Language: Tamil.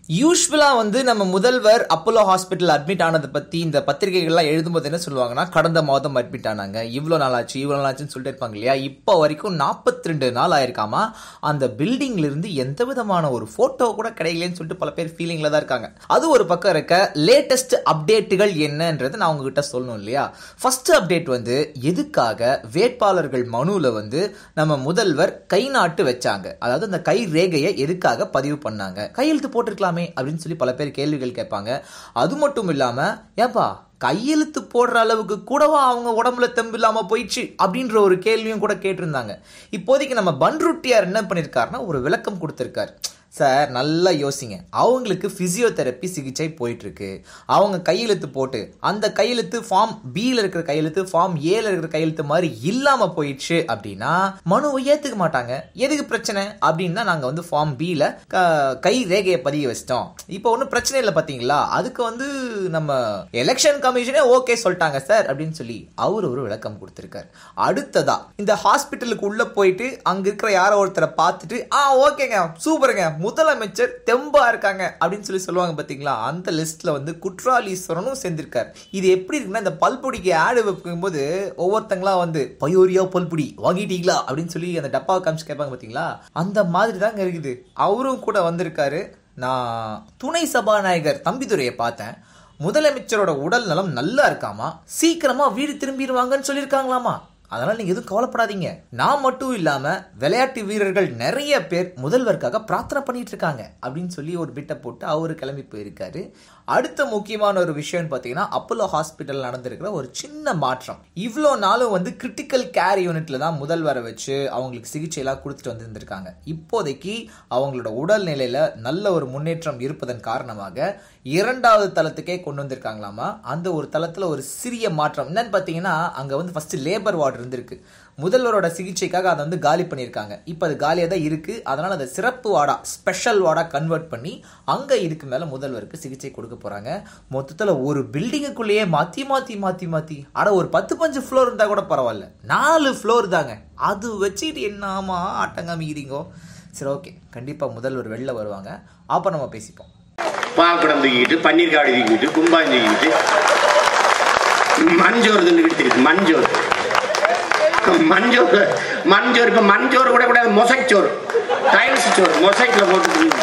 யூஸ்வலா வந்து நம்ம முதல்வர் அப்போலோ ஹாஸ்பிட்டல் அட்மிட் ஆனதை பத்தி இந்த பத்திரிகைகள்லாம் எழுதும்போது என்ன சொல்லுவாங்கன்னா கடந்த மாதம் அட்மிட் ஆனாங்க இவ்வளோ நாள் ஆச்சு இவ்வளோ நாள் ஆச்சுன்னு சொல்லிட்டு இருப்பாங்க இல்லையா இப்போ வரைக்கும் நாற்பத்தி ரெண்டு நாள் ஆயிருக்காமா அந்த பில்டிங்ல இருந்து எந்த விதமான ஒரு போட்டோ கூட கிடைக்கலன்னு சொல்லிட்டு பல பேர் ஃபீலிங்ல தான் இருக்காங்க அது ஒரு பக்கம் இருக்க லேட்டஸ்ட் அப்டேட்டுகள் என்னன்றது நான் உங்ககிட்ட சொல்லணும் இல்லையா ஃபர்ஸ்ட் அப்டேட் வந்து எதுக்காக வேட்பாளர்கள் மனுவில் வந்து நம்ம முதல்வர் கை நாட்டு வச்சாங்க அதாவது அந்த கை ரேகையை எதுக்காக பதிவு பண்ணாங்க கையெழுத்து போட்டிருக்கலாமே அப்படின்னு சொல்லி பல பேர் கேள்விகள் கேட்பாங்க அது மட்டும் இல்லாம ஏப்பா கையெழுத்து போடுற அளவுக்கு கூடவா அவங்க உடம்புல தெம்பு இல்லாம போயிடுச்சு அப்படின்ற ஒரு கேள்வியும் கூட கேட்டிருந்தாங்க இப்போதைக்கு நம்ம பன்ருட்டியார் என்ன பண்ணிருக்காருன்னா ஒரு விளக்கம் கொடுத்திருக்காரு சார் நல்லா யோசிங்க அவங்களுக்கு பிசியோதெரப்பி சிகிச்சை போயிட்டு இருக்கு அவங்க கையெழுத்து போட்டு அந்த கையெழுத்து ஃபார்ம் பியில் இருக்கிற கையெழுத்து ஃபார்ம் ஏல இருக்கிற கையெழுத்து மாதிரி இல்லாம போயிடுச்சு அப்படின்னா மனுவை ஏத்துக்க மாட்டாங்க எதுக்கு பிரச்சனை அப்படின்னா நாங்க வந்து ஃபார்ம் பியில் கை ரேகையை பதிய வச்சிட்டோம் இப்போ ஒன்றும் பிரச்சனை இல்லை பாத்தீங்களா அதுக்கு வந்து நம்ம எலெக்ஷன் கமிஷனே ஓகே சொல்லிட்டாங்க சார் அப்படின்னு சொல்லி அவர் ஒரு விளக்கம் கொடுத்திருக்காரு அடுத்ததா இந்த ஹாஸ்பிட்டலுக்கு உள்ள போயிட்டு அங்க இருக்கிற யாரோ ஒருத்தரை பார்த்துட்டு ஆ ஓகேங்க சூப்பருங்க முதலமைச்சர் தெம்பா இருக்காங்க அப்படின்னு சொல்லி சொல்லுவாங்க பாத்தீங்களா அந்த லிஸ்ட்ல வந்து குற்றாலீஸ்வரனும் சேர்ந்திருக்காரு இது எப்படி இருக்குன்னா இந்த பல்பொடிக்கு ஆடு வைக்கும்போது ஒவ்வொருத்தங்களா வந்து பயோரியா பல்புடி வாங்கிட்டீங்களா அப்படின்னு சொல்லி அந்த டப்பாவை காமிச்சு கேட்பாங்க பாத்தீங்களா அந்த மாதிரி தாங்க இருக்குது அவரும் கூட வந்திருக்காரு நான் துணை சபாநாயகர் தம்பிதுரையை பார்த்தேன் முதலமைச்சரோட உடல் நலம் நல்லா இருக்காமா சீக்கிரமா வீடு திரும்பிடுவாங்கன்னு சொல்லியிருக்காங்களாமா அதனால நீங்க எதுவும் கவலைப்படாதீங்க நான் மட்டும் இல்லாம விளையாட்டு வீரர்கள் நிறைய பேர் முதல்வருக்காக பிரார்த்தனை பண்ணிட்டு இருக்காங்க அப்படின்னு சொல்லி ஒரு பிட்டை போட்டு அவரு கிளம்பி போயிருக்காரு அடுத்த முக்கியமான ஒரு விஷயம்னு பார்த்தீங்கன்னா அப்போலோ ஹாஸ்பிட்டல் நடந்திருக்கிற ஒரு சின்ன மாற்றம் இவ்வளோ நாளும் வந்து கிரிட்டிக்கல் கேர் யூனிட்ல தான் முதல்வரை வச்சு அவங்களுக்கு சிகிச்சை எல்லாம் கொடுத்துட்டு வந்திருந்திருக்காங்க இப்போதைக்கு அவங்களோட உடல்நிலையில நல்ல ஒரு முன்னேற்றம் இருப்பதன் காரணமாக இரண்டாவது தளத்துக்கே கொண்டு வந்திருக்காங்களாமா அந்த ஒரு தளத்துல ஒரு சிறிய மாற்றம் என்னன்னு பார்த்தீங்கன்னா அங்க வந்து ஃபர்ஸ்ட் லேபர் வார்டு இருந்திருக்கு முதல்வரோட சிகிச்சைக்காக அதை வந்து காலி பண்ணியிருக்காங்க இப்போ அது காலியாக தான் இருக்கு அதனால அதை சிறப்பு வார்டா ஸ்பெஷல் வார்டா கன்வெர்ட் பண்ணி அங்க இதுக்கு மேல முதல்வருக்கு சிகிச்சை கொடுக்க போறாங்க மொத்தத்துல ஒரு பில்டிங்குக்குள்ளேயே மாத்தி மாத்தி மாத்தி மாத்தி அட ஒரு பத்து பஞ்சு ஃப்ளோர் இருந்தா கூட பரவாயில்ல நாலு ஃப்ளோர் தாங்க அது வச்சுட்டு என்னாமா ஆட்டங்காமிக்கிறீங்கோ சரி ஓகே கண்டிப்பா முதல்வர் வெளில வருவாங்க அப்ப நம்ம பேசிப்போம் பால்குடம் தூக்கிட்டு பன்னீர் காவடி தூக்கிட்டு கும்பாஞ்சி தூக்கிட்டு மஞ்சோறு தின்னுக்கிட்டு இருக்கு மஞ்சோறு மஞ்சோறு மஞ்சோறு இப்ப மஞ்சோறு கூட கூடாது மொசைக் சோறு டைல்ஸ் சோறு மொசைக்ல போட்டு